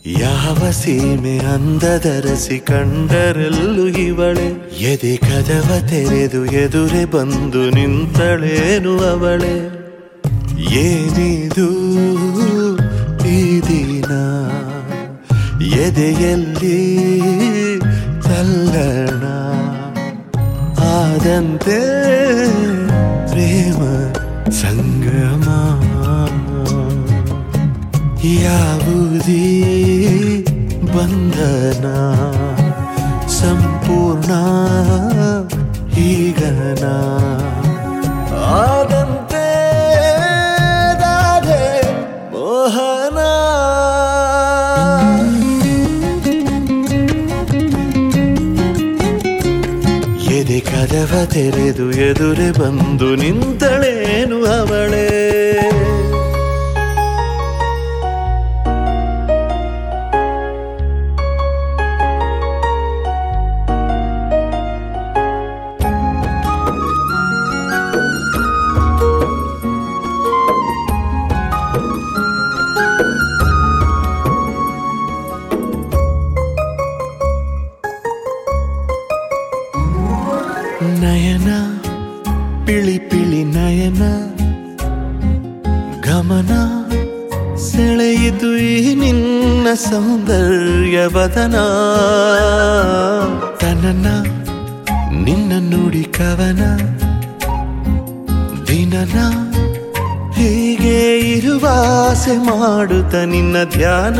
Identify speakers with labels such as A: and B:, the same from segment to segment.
A: ಯಾವ ಸೀಮೆ ಅಂದದರಸಿ ಕಂಡರೆಲ್ಲೂ ಇವಳೆ ಎದೆ ಕದವ ತೆರೆದು ಎದುರೆ ಬಂದು ನಿಂತಳೇನು ಅವಳೆ ಏನಿದು ಈ ದಿನ ಎದೆಯಲ್ಲಿ ತಲ್ಲಣ ಆದಂತೆ ಪ್ರೇಮ ಸಂಗಮ ಯಾವುದೇ ಬಂಧನ ಸಂಪೂರ್ಣ ಈಗನ ಆದಂತೆ ರಾಧೆ ಮೋಹನ ಎದೆ ಕದವ ತೆರೆದು ಎದುರೆ ಬಂದು ನಿಂತಳೇನು ಅವಳೇ ನಯನ ಪಿಳಿ ಪಿಳಿ ನಯನ ಗಮನ ಸೆಳೆಯಿತು ಈ ನಿನ್ನ ಸೌಂದರ್ಯ ವದನ ತನನ ನಿನ್ನ ನುಡಿ ಕವನ ದಿನನ ಹೀಗೆ ಇರುವಾಸೆ ಮಾಡುತ್ತ ನಿನ್ನ ಧ್ಯಾನ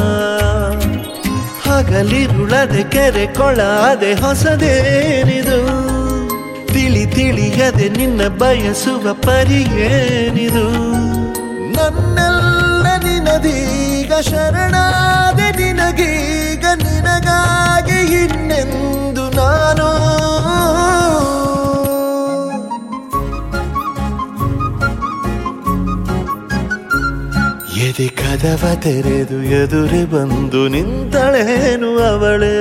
A: ಹಗಲಿರುಳದೆ ಕೆರೆ ಕೊಳಾದೆ ಹೊಸದೇನಿದು ತಿಳಿ ತಿಳಿಯದೆ ನಿನ್ನ ಬಯಸುವ ಪರಿಯೇನಿದು ನನ್ನೆಲ್ಲ ನಿನದೀಗ ಶರಣಾದೆ ನಿನಗೀಗ ನಿನಗಾಗಿ ಇನ್ನೆಂದು ನಾನು ಎದೆ ಕದವ ತೆರೆದು ಎದುರೆ ಬಂದು ನಿಂತಳೇನು ಅವಳೇ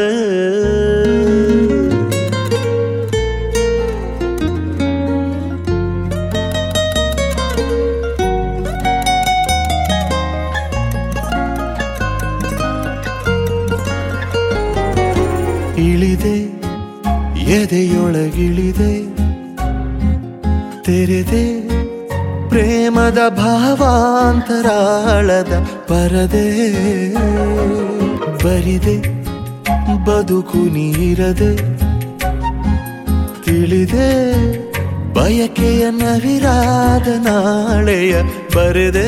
A: ಇಳಿದೆ ಎದೆಯೊಳಗಿಳಿದೆ ತೆರೆದೆ ಪ್ರೇಮದ ಭಾವಾಂತರಾಳದ ಪರದೆ ಬರಿದೆ ಬದುಕು ನೀರದೆ ತಿಳಿದೆ ಬಯಕೆಯ ನವಿರಾದ ನಾಳೆಯ ಬರೆದೆ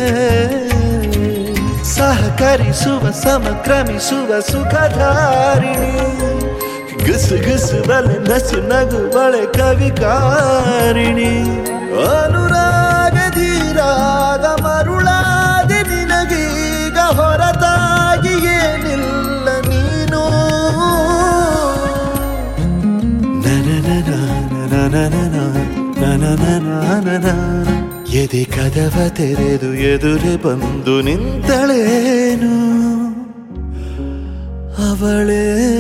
A: ಸಹಕರಿಸುವ ಸಮಕ್ರಮಿಸುವ ಸುಖಧಾರಿಣಿ ಗುಸು ಗುಸು ಬಲೆ ನಸು ನಗು ಬಳೆ ಕವಿಕಾರಿಣಿ ಅನುರಾಗಧೀರಾಗ ಮರುಳಾದ ನಿನಗೀಗ ಹೊರತಾಗಿ ಏನಿಲ್ಲ ನೀನು ನನನನ ಎದೆ ಕದವ ತೆರೆದು ಎದುರೆ ಬಂದು ನಿಂತಳೇನು ಅವಳೇ